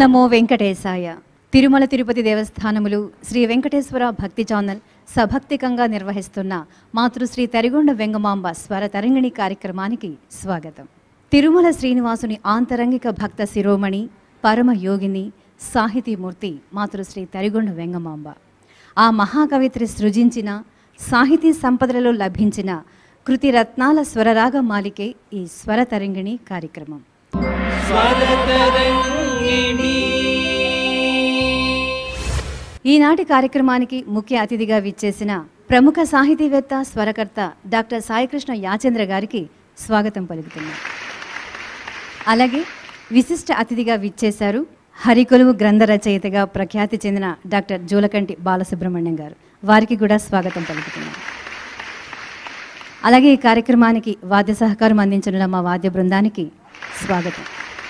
నమో వెంకటేశాయ తిరుమల తిరుపతి దేవస్థానములు శ్రీ వెంకటేశ్వర భక్తి ఛానల్ సభక్తికంగా నిర్వహిస్తున్న మాతృశ్రీ తరిగొండ వెంగమాంబ స్వర తరంగిణి కార్యక్రమానికి స్వాగతం తిరుమల శ్రీనివాసుని ఆంతరంగిక భక్త శిరోమణి పరమ యోగిని సాహితీమూర్తి మాతృశ్రీ తరిగొండ వెంగమాంబ ఆ మహాకవిత్రి సృజించిన సాహితీ సంపదలలో లభించిన కృతి రత్నాల స్వరరాగ మాలికే ఈ స్వర తరంగిణి కార్యక్రమం ఈనాటి కార్యక్రమానికి ముఖ్య అతిథిగా విచ్చేసిన ప్రముఖ సాహితీవేత్త స్వరకర్త డాక్టర్ సాయికృష్ణ యాచంద్ర గారికి స్వాగతం పలుకుతున్నాం అలాగే విశిష్ట అతిథిగా విచ్చేశారు హరికొలువు గ్రంథ రచయితగా ప్రఖ్యాతి చెందిన డాక్టర్ జూలకంటి బాలసుబ్రహ్మణ్యం గారు వారికి కూడా స్వాగతం పలుకుతున్నాం అలాగే ఈ కార్యక్రమానికి వాద్య సహకారం అందించనున్న మా వాద్య బృందానికి స్వాగతం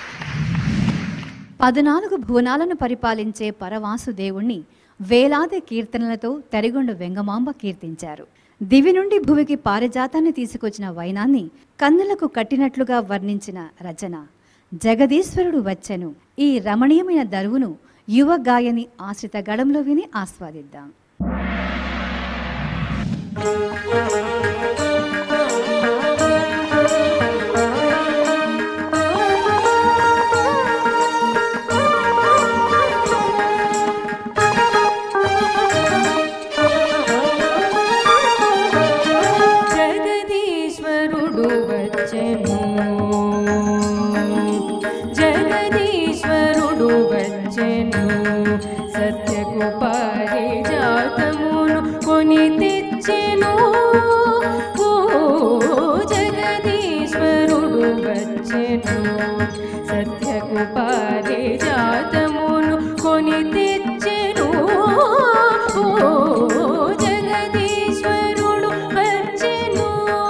పద్నాలుగు భువనాలను పరిపాలించే పరవాసు దేవుణ్ణి వేలాది కీర్తనలతో తరిగొండ వెంగమాంబ కీర్తించారు దివి నుండి భువికి పారిజాతాన్ని తీసుకొచ్చిన వైనాన్ని కన్నులకు కట్టినట్లుగా వర్ణించిన రచన జగదీశ్వరుడు వచ్చెను ఈ రమణీయమైన దరువును యువ గాయని ఆశ్రిత గడంలో విని ఆస్వాదిద్దాం జగదీశ్వరుడు వచ్చెను జగదీశ్వరుడు వచ్చెను సత్యకు పారిజాతమును కొని తెచ్చెను ఓ జగదీశ్వరుడు వచ్చెను సత్యకు పారిజాతమును కొని తెచ్చెను ఓ జగదీశ్వరుడు వచ్చెను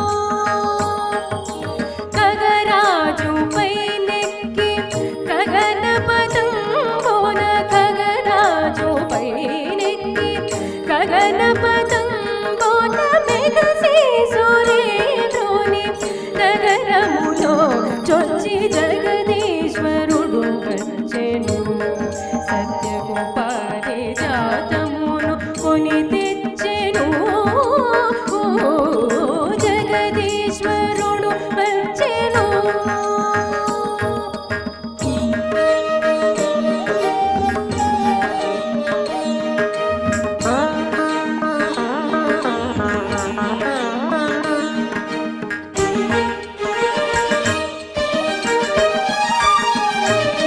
కగరాజు పైనెక్కి గగన పదంబోన కగరాజు పైనెక్కి గగన పదంబోన మెగసి సూర్యుని నగరములో చొచ్చి జగదీశ్వరుడు వచ్చెను సత్యకు పారిజాతమును కొని తెచ్చెను ఓ జగదీశ్వరుడు వచ్చెను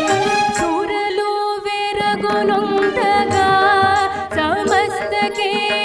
సురలు వెరగొనుండగా సమస్త కేళి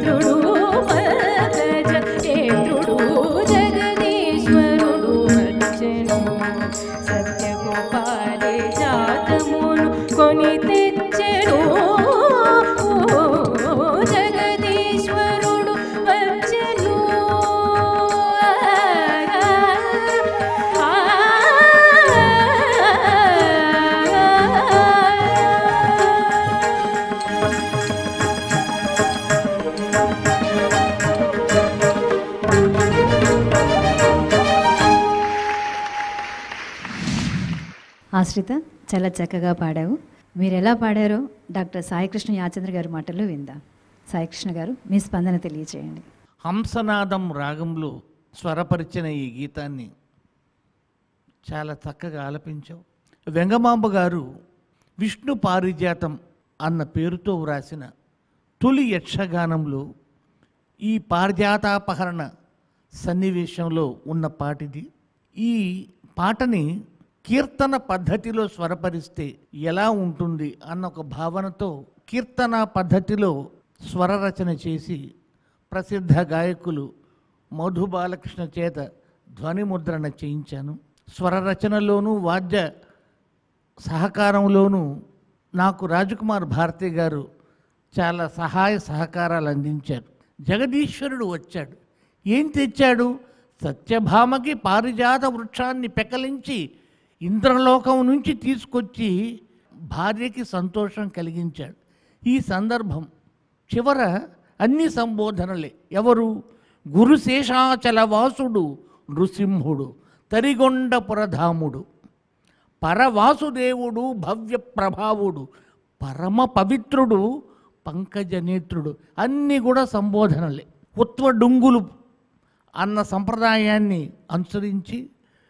ఇంద్రుడు పగజ ఇంద్రుడు జగదీశ్వరుడు వచ్చెను సత్యగోపాలే జాతమును కొని తెచ్చెను జగదీశ్వరుడు వచ్చెను ఆశ్రిత చాలా చక్కగా పాడావు మీరు ఎలా పాడారో డాక్టర్ సాయికృష్ణ యాచంద్ర గారి మాటల్లో విందాం సాయికృష్ణ గారు మీ స్పందన తెలియచేయండి హంసనాదం రాగంలో స్వరపరిచిన ఈ గీతాన్ని చాలా చక్కగా ఆలపించావు వెంగమాంబ గారు విష్ణు పారిజాతం అన్న పేరుతో వ్రాసిన తొలి యక్షగానంలో ఈ పారిజాతాపహరణ సన్నివేశంలో ఉన్న పాటిది ఈ పాటని కీర్తన పద్ధతిలో స్వరపరిస్తే ఎలా ఉంటుంది అన్న ఒక భావనతో కీర్తన పద్ధతిలో స్వర రచన చేసి ప్రసిద్ధ గాయకులు మధు బాలకృష్ణ చేత ధ్వని ముద్రణ చేయించాను స్వర రచనలోనూ వాద్య సహకారంలోనూ నాకు రాజకుమార్ భారతి గారు చాలా సహాయ సహకారాలు అందించారు జగదీశ్వరుడు వచ్చాడు ఏం తెచ్చాడు సత్యభామకి పారిజాత వృక్షాన్ని పెకలించి ఇంద్రలోకం నుంచి తీసుకొచ్చి భార్యకి సంతోషం కలిగించాడు ఈ సందర్భం చివర అన్ని సంబోధనలే ఎవరు గురుశేషాచల వాసుడు నృసింహుడు తరిగొండపురధాముడు పరవాసుదేవుడు భవ్య ప్రభావుడు పరమ పవిత్రుడు పంకజనేత్రుడు అన్నీ కూడా సంబోధనలే ఉత్వడుంగులు అన్న సంప్రదాయాన్ని అనుసరించి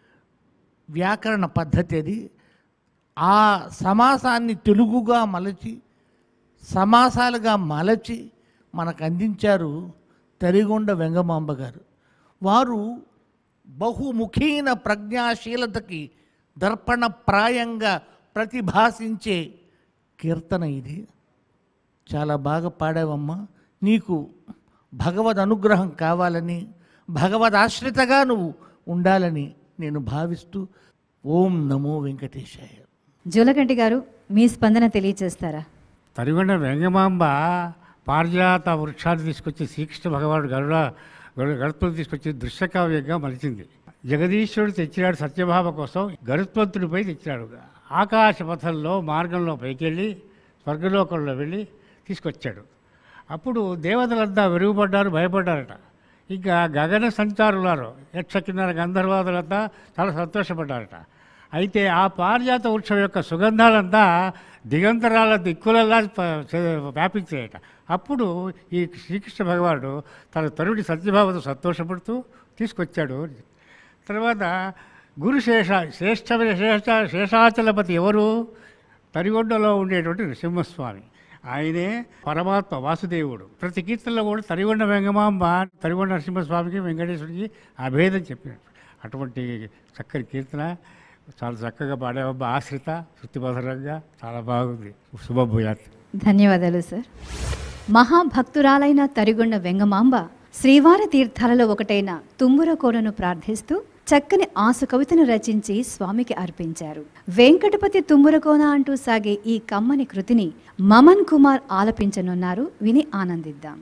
వ్యాకరణ పద్ధతి అది ఆ సమాసాన్ని తెలుగుగా మలచి సమాసాలుగా మలచి మనకు అందించారు తరిగొండ వెంగమాంబ గారు వారు బహుముఖీన ప్రజ్ఞాశీలతకి దర్పణ ప్రాయంగా ప్రతిభాసించే కీర్తన ఇది చాలా బాగా పాడావమ్మా నీకు భగవద్ అనుగ్రహం కావాలని భగవద్ ఆశ్రితగా నువ్వు ఉండాలని నేను భావిస్తూ ఓం నమో వెంకటేశాయ జూలకంటి గారు మీ స్పందన తెలియచేస్తారా తరిగొండ వెంగమాంబ పారిజాత వృక్షాన్ని తీసుకొచ్చి శ్రీకృష్ణ భగవానుడు గరుడ గరు- గరుత్మంతుడు తీసుకొచ్చి దృశ్యకావ్యంగా మలిచింది జగదీశ్వరుడు తెచ్చినాడు సత్యభామ కోసం గరుత్మంతుడిపై తెచ్చినాడు ఆకాశ పథంలో మార్గంలో పైకెళ్ళి స్వర్గలోకంలో వెళ్ళి తీసుకొచ్చాడు అప్పుడు దేవతలంతా వెరుగుపడ్డారు భయపడ్డారట ఇంకా గగన సంచారులారు యక్ష కిన్నర గంధర్వాదులంతా చాలా సంతోషపడ్డారట అయితే ఆ పారిజాత వృక్షం యొక్క సుగంధాలంతా దిగంతరాల దిక్కులలా ప- చే- వ్యాపించాయట అప్పుడు ఈ శ్రీకృష్ణ భగవానుడు తన తరుడి సత్యభావతో సంతోషపడుతూ తీసుకొచ్చాడు తర్వాత గురుశేష శ్రేష్టమైన శేష శేషాచలపతి ఎవరు తరిగొండలో ఉండేటువంటి నృసింహస్వామి ఆయనే పరమాత్మ వాసుదేవుడు ప్రతి కీర్తనలో కూడా తరిగొండ వెంగమాంబ తరిగొండ నరసింహస్వామికి వెంకటేశ్వరికి అభేదం చెప్పినట్టు అటువంటి చక్కని కీర్తన చాలా చక్కగా పాడేవబ్బ ఆశ్రిత శృతిమధురంగా చాలా బాగుంది శుభభూయాత్ ధన్యవాదాలు సార్ మహాభక్తురాలైన తరిగొండ వెంగమాంబ శ్రీవారి తీర్థాలలో ఒకటైన తుమ్ముర కోనను ప్రార్థిస్తూ చక్కని ఆసు కవితను రచించి స్వామికి అర్పించారు వెంకటపతి తుమ్మురకోన అంటూ సాగే ఈ కమ్మని కృతిని మమన్ కుమార్ ఆలపించనున్నారు విని ఆనందిద్దాం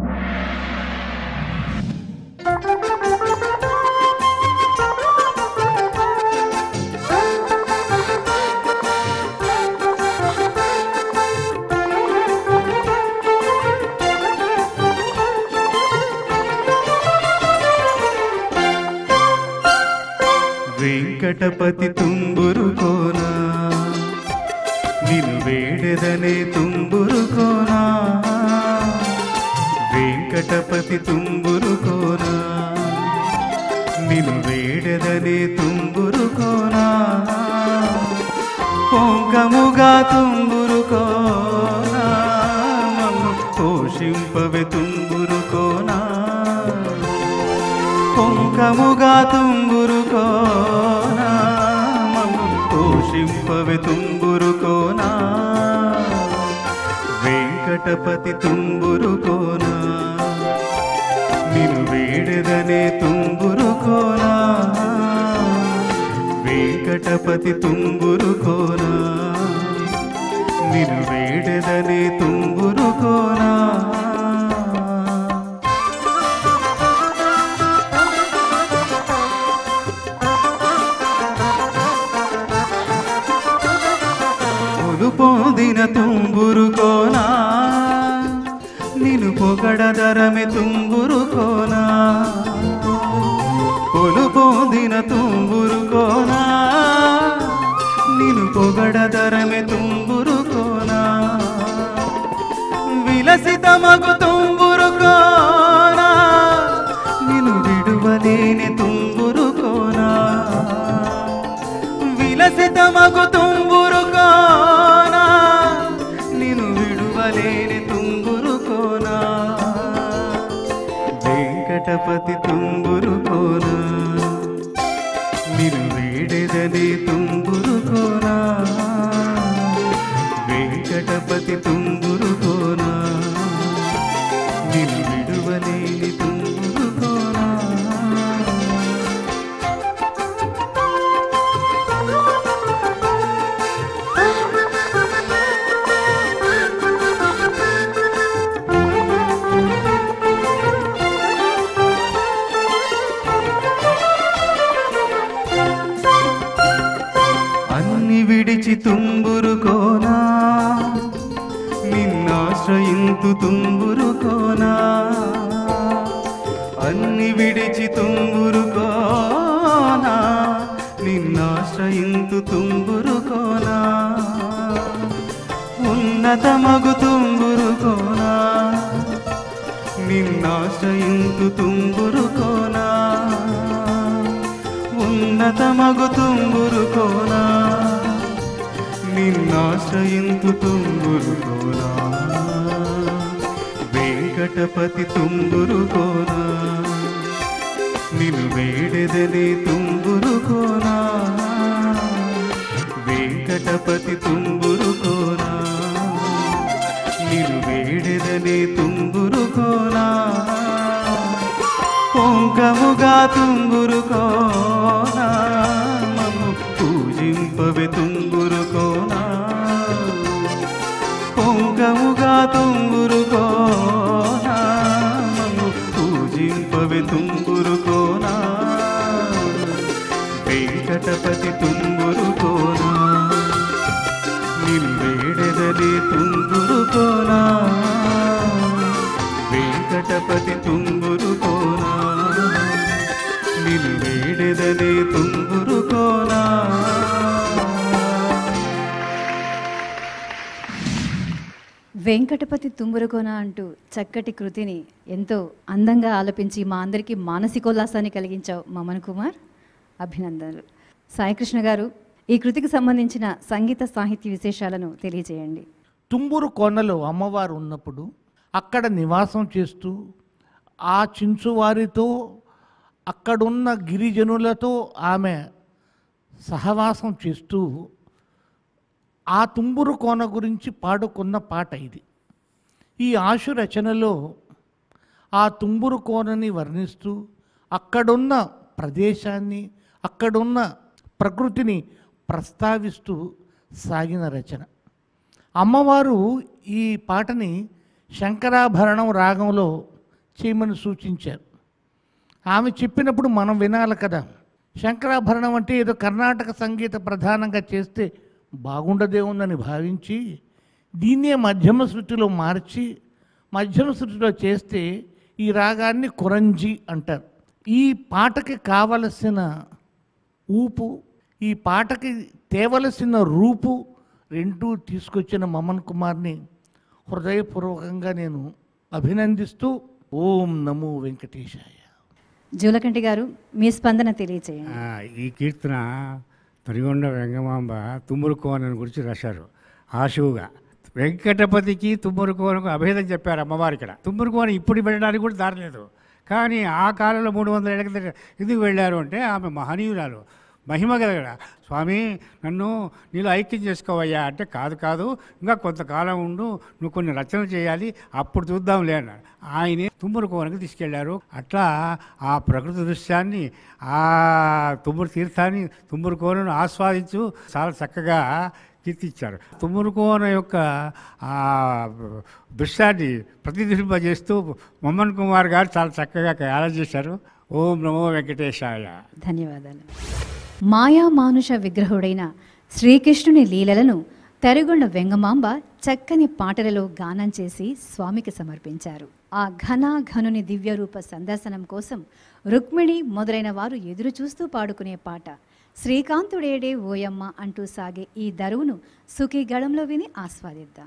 వెంకటపతి తుంబురు కోనా నిన్ను వేడెదనే తుంబురు కోనా వెంకటపతి తుంబురు కోనా నిన్ను వేడెదనే తుంబురు కోనా పొంకముగా తుంబురు కోనా మమ్ము పోషింపవే తుంబురు కోనా పొంకముగా తుంబురు కోనా మమ్ము పోషింపవే తుంబురు కోనా వెంకటపతి తుంబురు కోనా వెంకటపతి తుంగురు కోనా నిను వేడెదనే తుంగురు కోనా పొలు పొందిన తుంగురు కోనా నిను పొగడదరమె తుంగురు కోనా పొలు పొందిన తుంగురు కోనా నిను పొగడదరమె తుంగురు కోనా విలసితమగు తుంగురు కోనా నిను విడువలేని తుంగురు కోనా విలసితమగు తుంగురు కోనా నిను విడువలేని తుంగురు కోనా వెంకటపతి తుంగురు కోనా నిను వేడెదని తుంగురు కోనా వెంకటపతి తుంగురు కోనా నిను విడువలేని తుంగురు కోనా అన్ని విడిచి తుంగురు కోనా నిన్నాశ్రయింతు తుంగురు కోనా అన్ని విడిచి తుంగురు కోనా నిన్నాశ్రయింతు తుంగురు కోనా ఉన్నతమగు తుంగురు కోనా నిన్నాశ్రయింతు తుంగురు కోనా ఉన్నతమగు తుంగురు కోనా నిన్నాశ్రయింతు తుంగురు కోనా వెంకటపతి తుంగురు కోనా నిన్ను వేడెదనే తుంగురు కోనా వెంకటపతి తుంగురు కోనా నిన్ను వేడెదనే తుంగురు కోనా పొంకముగా తుంగురు కోనా మమ్ము పూజింపవే తుంగురు కోనా పొంకముగా తుంగురు కోనా మమ్ము పూజింపవే తుంగురు కోనా వెంకటపతి తుంగురు కోనా నిల్వేడెదలి తుంగురు కోనా వెంకటపతి తుంగురు కోనా నిల్వేడెదలి తుంగురు కోనా వెంకటపతి తుంబురకోన అంటూ చక్కటి కృతిని ఎంతో అందంగా ఆలపించి మా అందరికీ మానసికోల్లాసాన్ని కలిగించావు మమన్ కుమార్ అభినందనలు సాయికృష్ణ గారు ఈ కృతికి సంబంధించిన సంగీత సాహిత్య విశేషాలను తెలియజేయండి తుంబురు కోనలో అమ్మవారు ఉన్నప్పుడు అక్కడ నివాసం చేస్తూ ఆ చించువారితో అక్కడున్న గిరిజనులతో ఆమె సహవాసం చేస్తూ ఆ తుంబురు కోన గురించి పాడుకున్న పాట ఇది ఈ ఆశు రచనలో ఆ తుంబురు కోనని వర్ణిస్తూ అక్కడున్న ప్రదేశాన్ని అక్కడున్న ప్రకృతిని ప్రస్తావిస్తూ సాగిన రచన అమ్మవారు ఈ పాటని శంకరాభరణం రాగంలో చేయమని సూచించారు ఆమె చెప్పినప్పుడు మనం వినాలి కదా శంకరాభరణం అంటే ఏదో కర్ణాటక సంగీత ప్రధానంగా చేస్తే బాగుండదేముందని భావించి దీన్నే మధ్యమ శృతిలో మార్చి మధ్యమ శృతిలో చేస్తే ఈ రాగాన్ని కురంజి అంటారు ఈ పాటకి కావలసిన ఊపు ఈ పాటకి తేవలసిన రూపు రెండూ తీసుకొచ్చిన మమన్ కుమార్ని హృదయపూర్వకంగా నేను అభినందిస్తూ ఓం నమో వెంకటేశాయ జూలకంటి గారు మీ స్పందన తెలియజేయండి ఆ, ఈ కీర్తన తరిగొండ వెంగమాంబ తుమ్మురు కోనని గురించి రాశారు ఆశువుగా వెంకటపతికి తుమ్మురు కోనకు అభేదం చెప్పారు అమ్మవారు ఇక్కడ తుమ్మురు కోన ఇప్పుడు వెళ్ళడానికి కూడా దారి లేదు కానీ ఆ కాలంలో మూడు వందల ఏళ్ళ కింద ఎందుకు వెళ్ళారు అంటే ఆమె మహనీయురాలు మహిమ కలగడ స్వామి నన్ను నీలో ఐక్యం చేసుకోవయ్యా అంటే కాదు కాదు ఇంకా కొంతకాలం ఉండు నువ్వు కొన్ని రచనలు చేయాలి అప్పుడు చూద్దాంలే అన్నాడు ఆయనే తుమ్మూరు కోనకు తీసుకెళ్లారు అట్లా ఆ ప్రకృతి దృశ్యాన్ని ఆ తుమ్మూరు తీర్థాన్ని తుమ్మూరు కోనను ఆస్వాదించు చాలా చక్కగా కీర్తించారు తుమ్మూరు కోన యొక్క ఆ దృశ్యాన్ని ప్రతిబింబజేస్తూ మొమ్మన్ కుమార్ గారు చాలా చక్కగా ఖయాలు చేశారు ఓం నమో వెంకటేశాయ ధన్యవాదాలు మాయా మానుష విగ్రహుడైన శ్రీకృష్ణుని లీలలను తెరగొండ వెంగమాంబ చక్కని పాటలలో గానం చేసి స్వామికి సమర్పించారు ఆ ఘన ఘనుని దివ్యరూప సందర్శనం కోసం రుక్మిణి మొదలైన వారు ఎదురు చూస్తూ పాడుకునే పాట శ్రీకాంతుడేడే ఓయమ్మ అంటూ సాగే ఈ దరువును సుఖీ గళంలో విని ఆస్వాదిద్దాం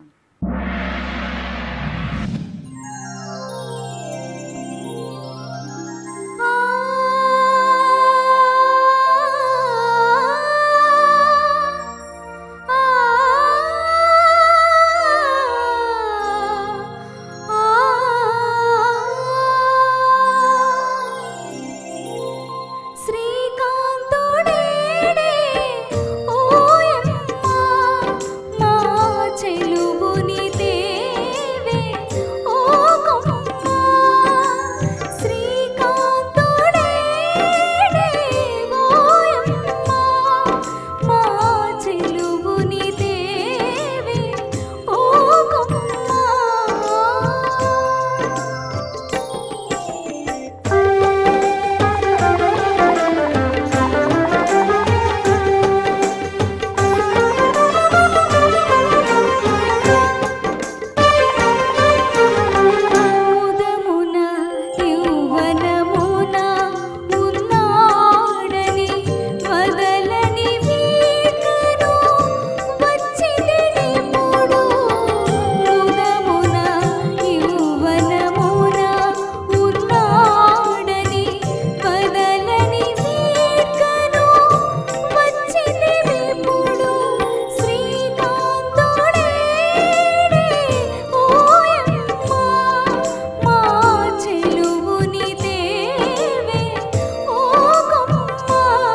శ్రీకాంతుడేడే ఓయమ్మ మా చెలువుని దేవే ఓ కొమ్మ శ్రీకాంతుడేడే ఓయమ్మ మా చెలువుని దేవే ఓ కొమ్మ ముదమున యౌవనమున ఉన్నాడని వదలని వీకను వచ్చిదినిప్పుడు ముదమున యౌవనమున ఉన్నాడని వదలని వీకను వచ్చిదినిప్పుడు శ్రీకాంతుడే ఓయమ్మ మా చెలువుని దేవే ఓ కొమ్మ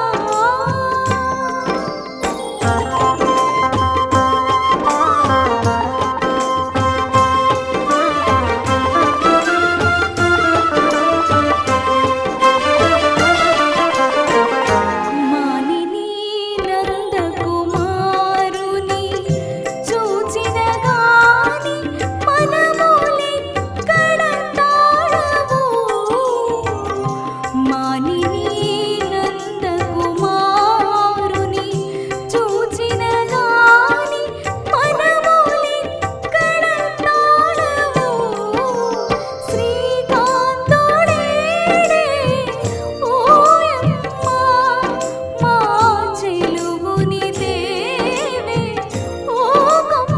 మానిని నందకుమారుని చూచిన గాని మనములిక్కడంతాడవు మానిని నందకుమారుని చూచిన గాని మనములిక్కడంతాడవు శ్రీకాంతుడేడే ఓయమ్మ మా చెలువుని దేవే ఓ కొమ్మ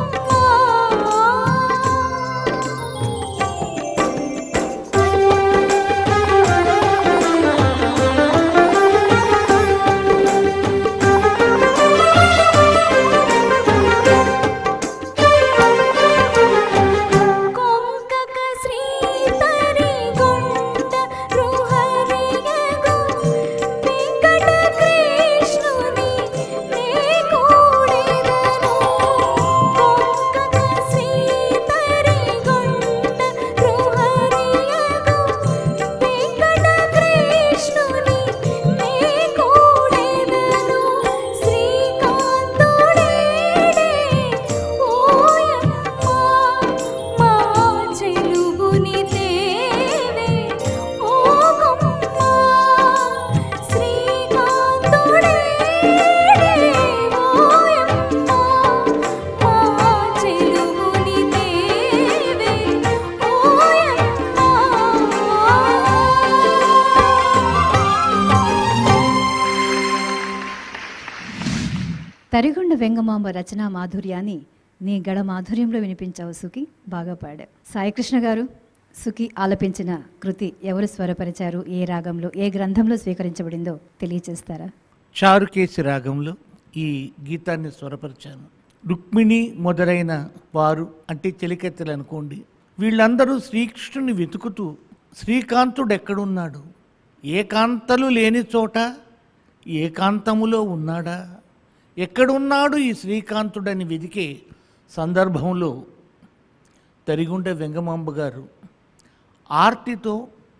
కొంకక శ్రీతరి గుంట రుహరియగు వెంకట కృష్ణుని నే కూడెదను కొంకక శ్రీతరి గుంట రుహరియగు వెంకట కృష్ణుని నే కూడెదను శ్రీకాంతుడేడే ఓయమ్మ మా చెలువుని దేవే ఓ కొమ్మ శ్రీకాంతుడేడే ఓయమ్మ మా చెలువుని దేవే తరిగొండ వెంగమాంబ రచనా మాధుర్యాన్ని నీ గడ మాధుర్యంలో వినిపించావు సుఖి బాగా పాడావు సాయికృష్ణ గారు సుఖి ఆలపించిన కృతి ఎవరు స్వరపరిచారు ఏ రాగంలో ఏ గ్రంథంలో స్వీకరించబడిందో తెలియచేస్తారా చారుకేసి రాగంలో ఈ గీతాన్ని స్వరపరిచాను రుక్మిణి మొదలైన వారు అంటే చెలికెత్తలు అనుకోండి వీళ్ళందరూ శ్రీకృష్ణుని వెతుకుతూ శ్రీకాంతుడు ఎక్కడున్నాడు ఏకాంతలు లేని చోట ఏకాంతములో ఉన్నాడా ఎక్కడున్నాడు ఈ శ్రీకాంతుడని వెదికే సందర్భంలో తరిగుండ వెంగమాంబ గారు ఆర్తితో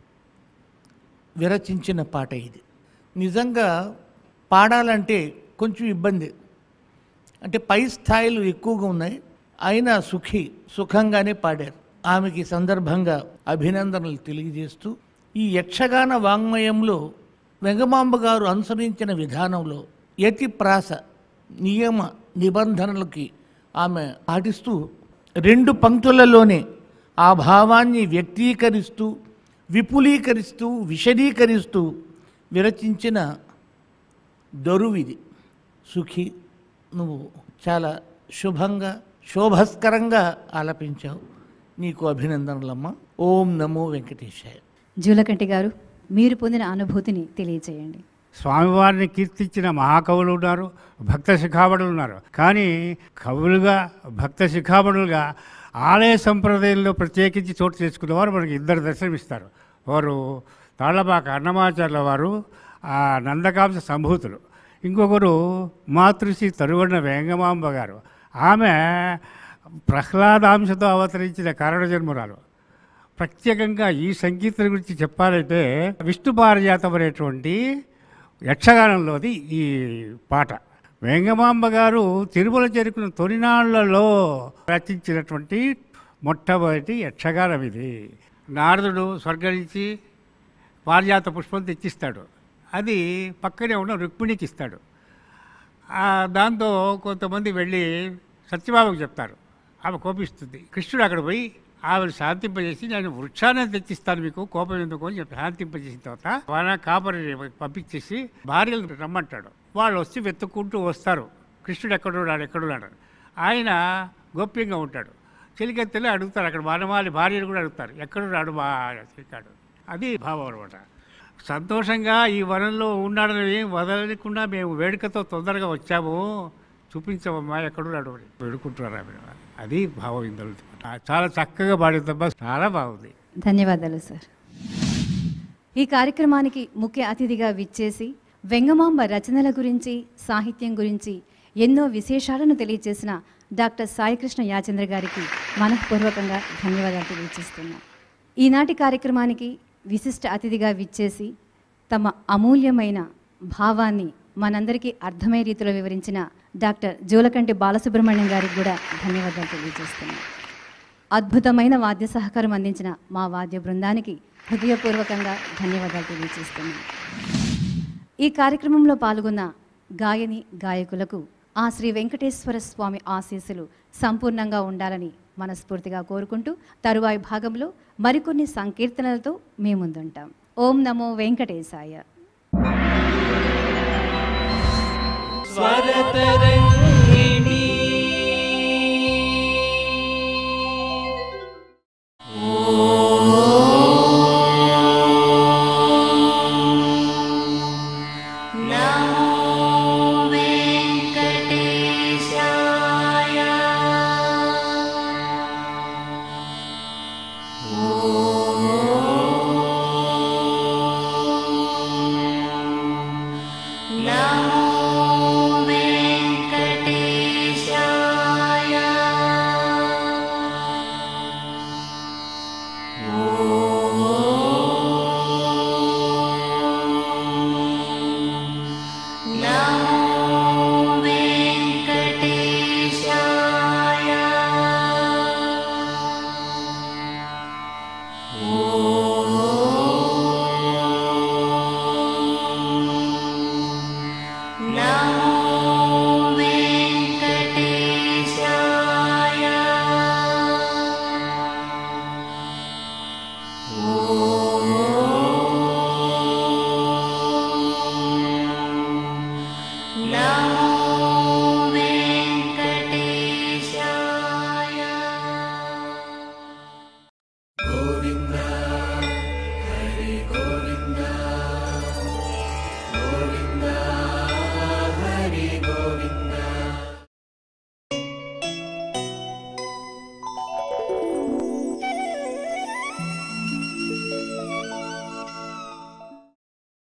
విరచించిన పాట ఇది నిజంగా పాడాలంటే కొంచెం ఇబ్బంది అంటే పై స్థాయిలు ఎక్కువగా ఉన్నాయి అయినా సుఖి సుఖంగానే పాడారు ఆమెకి ఈ సందర్భంగా అభినందనలు తెలియజేస్తూ ఈ యక్షగాన వాంగ్మయంలో వెంగమాంబ గారు అనుసరించిన విధానంలో యతి ప్రాస నియమ నిబంధనలకి ఆమె పాటిస్తూ రెండు పంక్తులలోనే ఆ భావాన్ని వ్యక్తీకరిస్తూ విపులీకరిస్తూ విశదీకరిస్తూ విరచించిన దొరువిది సుఖి నువ్వు చాలా శుభంగా శోభస్కరంగా ఆలపించావు నీకు అభినందనలమ్మా ఓం నమో వెంకటేశాయ జూలకంటి గారు మీరు పొందిన అనుభూతిని తెలియజేయండి స్వామివారిని కీర్తించిన మహాకవులు ఉన్నారు భక్త శిఖామణులు ఉన్నారు కానీ కవులుగా భక్త శిఖామణులుగా ఆలయ సంప్రదాయంలో ప్రత్యేకించి చోటు చేసుకున్నవారు మనకి ఇద్దరు దర్శనమిస్తారు వారు తాళ్లపాక అన్నమాచార్యుల వారు ఆ నందకాంశ సంభూతులు ఇంకొకరు మాతృశ్రీ తరువన్న వేంగమాంబ గారు ఆమె ప్రహ్లాదాంశతో అవతరించిన కారణజన్మురాలు ప్రత్యేకంగా ఈ సంగీతం గురించి చెప్పాలంటే విష్ణు పారిజాతం అనేటువంటి యక్షగానంలోది ఈ పాట వేంగమాంబ గారు తిరుమల చేరుకున్న తొలినాళ్లలో రచించినటువంటి మొట్టమొదటి యక్షగానం ఇది నారదుడు స్వర్గం నుంచి పారిజాత పుష్పం తెచ్చిస్తాడు అది పక్కనే ఉన్న రుక్మిణికి ఇస్తాడు ఆ దాంతో కొంతమంది వెళ్ళి సత్యబాబుకు చెప్తారు ఆమె కోపిస్తుంది కృష్ణుడు అక్కడ పోయి ఆమెను శాంతింపజేసి నేను వృక్షాన్ని తెచ్చిస్తాను మీకు కోపం ఎందుకు అని చెప్పి శాంతింపజేసిన తర్వాత వాళ్ళ కాపరి పంపించేసి భార్యలు రమ్మంటాడు వాళ్ళు వచ్చి వెతుక్కుంటూ వస్తారు కృష్ణుడు ఎక్కడున్నాడు ఎక్కడున్నాడు ఆయన గోప్యంగా ఉంటాడు చెలికెత్తలే అడుగుతారు అక్కడ వనమాలి భార్యను కూడా అడుగుతారు ఎక్కడున్నాడు మా శ్రీకాడు అది భావం అనమాట సంతోషంగా ఈ వనంలో ఉన్నాడని వదలకుండా మేము వేడుకతో తొందరగా వచ్చాము చూపించమమ్మా ఎక్కడున్నాడు అని వేడుకుంటున్నారు ఆమె అది భావం ఇందులో చాలా చక్కగా పాడిందమ్మా చాలా బాగుంది ధన్యవాదాలు సార్ ఈ కార్యక్రమానికి ముఖ్య అతిథిగా విచ్చేసి వెంగమాంబ రచనల గురించి సాహిత్యం గురించి ఎన్నో విశేషాలను తెలియజేసిన డాక్టర్ సాయికృష్ణ యాచంద్ర గారికి మనఃపూర్వకంగా ధన్యవాదాలు తెలియజేస్తున్నాం ఈనాటి కార్యక్రమానికి విశిష్ట అతిథిగా విచ్చేసి తమ అమూల్యమైన భావాన్ని మనందరికీ అర్థమయ్యే రీతిలో వివరించిన డాక్టర్ జోలకంటి బాలసుబ్రహ్మణ్యం గారికి కూడా ధన్యవాదాలు తెలియజేస్తున్నాం అద్భుతమైన వాద్య సహకారం అందించిన మా వాద్య బృందానికి హృదయపూర్వకంగా ధన్యవాదాలు తెలియజేస్తున్నాను ఈ కార్యక్రమంలో పాల్గొన్న గాయని గాయకులకు ఆ శ్రీ వెంకటేశ్వర స్వామి ఆశీస్సులు సంపూర్ణంగా ఉండాలని మనస్ఫూర్తిగా కోరుకుంటూ తరువాయి భాగంలో మరికొన్ని సంకీర్తనలతో మీ ముందుంటాం ఓం నమో వెంకటేశాయ स्वरतरङ्ग